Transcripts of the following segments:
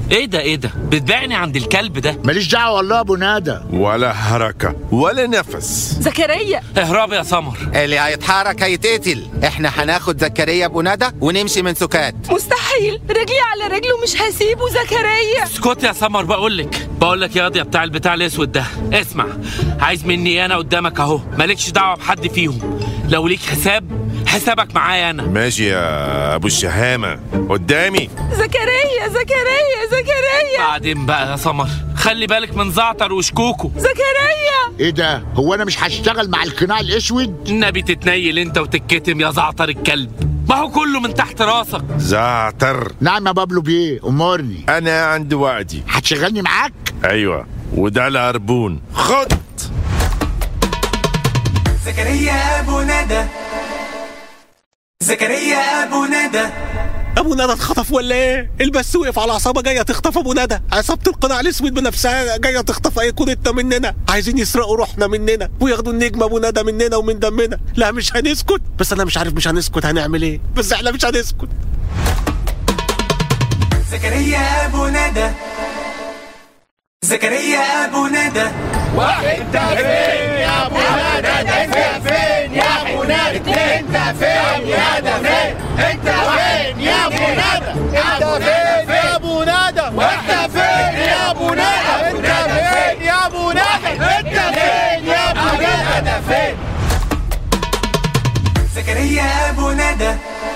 ايه ده ايه ده بتبيعني عند الكلب ده ماليش دعوه والله يا ابو ندى ولا حركة ولا نفس زكريا اهرب يا سمر اللي هيتحرك هيتقتل احنا هناخد زكريا ابو ندى ونمشي من سكات مستحيل رجلي على رجله مش هسيبه زكريا اسكت يا سمر بقول لك بقول لك يا قاضي بتاع البتاع الاسود ده اسمع عايز مني انا قدامك اهو مالكش دعوه بحد فيهم لو ليك حساب حسابك معايا انا ماشي يا ابو الشهامة قدامي زكريا زكريا زكريا بعدين بقى يا سمر خلي بالك من زعتر وشكوكو زكريا ايه ده هو انا مش هشتغل مع القناع الاسود النبي تتنيل انت وتتكتم يا زعتر الكلب ما هو كله من تحت راسك زعتر نعم يا بابلو بيه امرني انا عندي وعدي هتشغلني معاك ايوه وده العربون خد زكريا ابو ندى زكريا ابو ندى ابو ندى اتخطف ولا ايه؟ البس وقف على عصابه جايه تخطف ابو ندى، عصابه القناع الاسود بنفسها جايه تخطف ايقونتنا مننا، عايزين يسرقوا روحنا مننا وياخدوا النجم ابو ندى مننا ومن دمنا، لا مش هنسكت، بس انا مش عارف مش هنسكت هنعمل ايه، بس احنا مش هنسكت. زكريا ابو ندى زكريا ابو ندى زكريا ابو ندى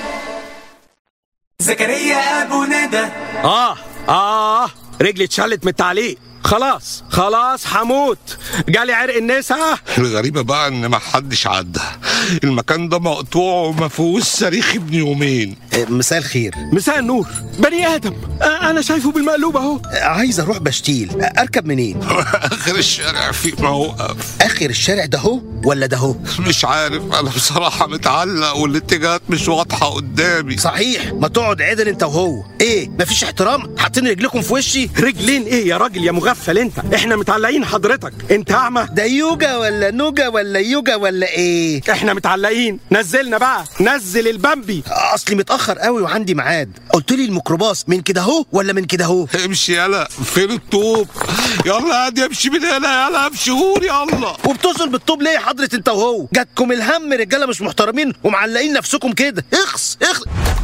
زكريا ابو ندى اه اه رجلي اتشلت من التعليق، خلاص خلاص هموت، جالي عرق النسا الغريبة بقى إن ما حدش عدى المكان ده مقطوع وما فيهوش صريخ ابن يومين مساء الخير مساء النور، بني ادم، آه انا شايفه بالمقلوب اهو. عايز اروح بشتيل اركب منين آخر الشارع في موقف اخر الشارع ده هو ولا ده هو مش عارف أنا بصراحة متعلق والاتجاهات مش واضحة قدامي صحيح ما تقعد عدل انت وهو ايه مفيش احترام حاطين رجلكم في وشي رجلين ايه يا راجل يا مغفل انت احنا متعلقين حضرتك انت اعمى ده يوجا ولا نوجا ولا يوجا ولا ايه احنا متعلقين نزلنا بقى نزل البامبي اصلي متاخر قوي وعندي ميعاد قلت لي الميكروباص من كده اهو ولا من كده اهو امشي يلا فين الطوب يلا هادي امشي من هنا يلا امشي قول يلا وبتصل بالطوب ليه يا حضرة انت وهو جاتكم الهم رجاله مش محترمين ومعلقين نفسكم كده اخس اخس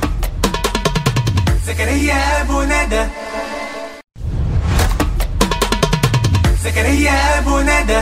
زكريا ابو ندى زكريا ابو ندى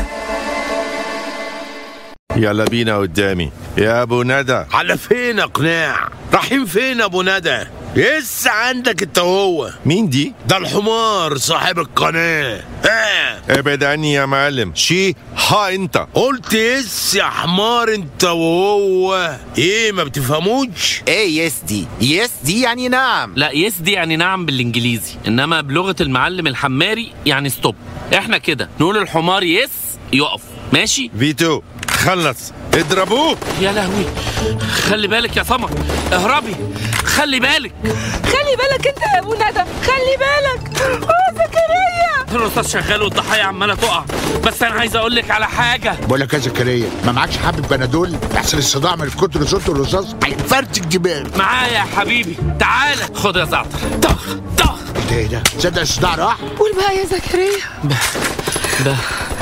يلا بينا قدامي يا ابو ندى على فين يا قناع رايحين فين يا ابو ندى لسه عندك انت وهو مين دي ده الحمار صاحب القناه اه ابعد عني يا معلم شي ها انت قلت يس يا حمار انت وهو ايه ما بتفهموش ايه يس دي يس دي يعني نعم لا يس دي يعني نعم بالانجليزي انما بلغه المعلم الحماري يعني ستوب احنا كده نقول الحمار يس يقف ماشي فيتو خلص اضربوه يا لهوي خلي بالك يا سمر اهربي خلي بالك خلي بالك انت يا ابو ندى خلي بالك اه زكريا الرصاص شغال والضحايا عماله تقع بس انا عايز اقول لك على حاجه بقول لك يا زكريا ما معكش حبة بنادول احسن الصداع من كتر صوت الرصاص هيفرتك الدماغ معايا يا حبيبي تعالى خد يا زعتر طخ طخ ايه ده ايه ده تصدق الصداع راح قول بقى يا زكريا ده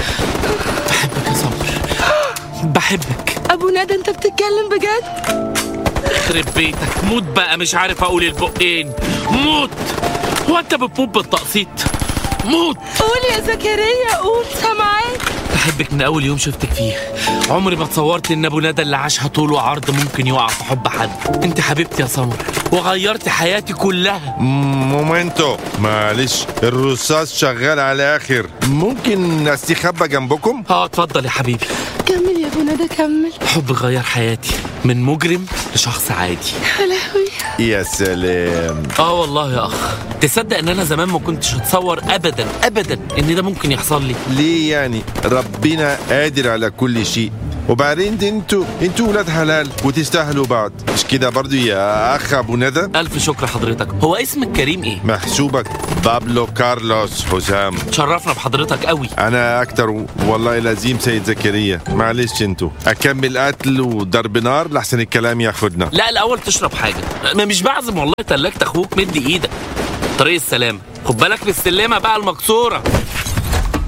بحبك يا سمر بحبك ابو ندى انت بتتكلم بجد يخرب بيتك موت بقى مش عارف اقول البقين موت هو انت بتموت بالتقسيط موت قول يا زكريا قول سامعاك بحبك من اول يوم شفتك فيه عمري ما تصورت ان ابو ندى اللي عاشها طول وعرض ممكن يقع في حب حد انت حبيبتي يا سمر وغيرت حياتي كلها مم، مومنتو معلش الرصاص شغال على اخر ممكن استخبى جنبكم اه اتفضل يا حبيبي كمل يا ابو ندى كمل حب غير حياتي من مجرم لشخص عادي يا لهوي يا سلام اه والله يا اخ تصدق ان انا زمان ما كنتش اتصور ابدا ابدا ان ده ممكن يحصل لي ليه يعني ربنا قادر على كل شيء وبعدين دي انتوا انتوا ولاد حلال وتستاهلوا بعض مش كده برضو يا اخ ابو ندى الف شكر حضرتك هو اسمك كريم ايه محسوبك بابلو كارلوس حسام شرفنا بحضرتك قوي انا اكتر والله لازم سيد زكريا معلش انتوا اكمل قتل وضرب نار لحسن الكلام ياخدنا لا الاول تشرب حاجه ما مش بعزم والله تلاجة اخوك مدي ايدك طريق السلام خد بالك من السلمه بقى المكسوره